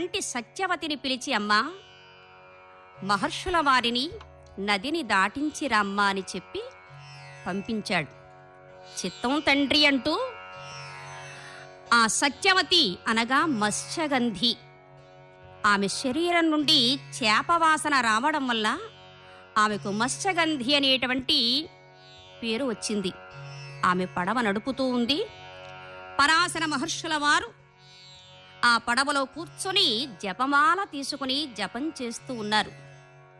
అయినటువంటి సత్యవతిని పిలిచి అమ్మా మహర్షుల వారిని నదిని దాటించి రమ్మా అని చెప్పి పంపించాడు చిత్తం తండ్రి అంటూ ఆ సత్యవతి అనగా మత్స్యగంధి ఆమె శరీరం నుండి చేపవాసన రావడం వల్ల ఆమెకు మత్స్యగంధి అనేటువంటి పేరు వచ్చింది ఆమె పడవ నడుపుతూ ఉంది పరాశర మహర్షుల వారు ఆ పడవలో కూర్చొని జపమాల తీసుకుని జపం చేస్తూ ఉన్నారు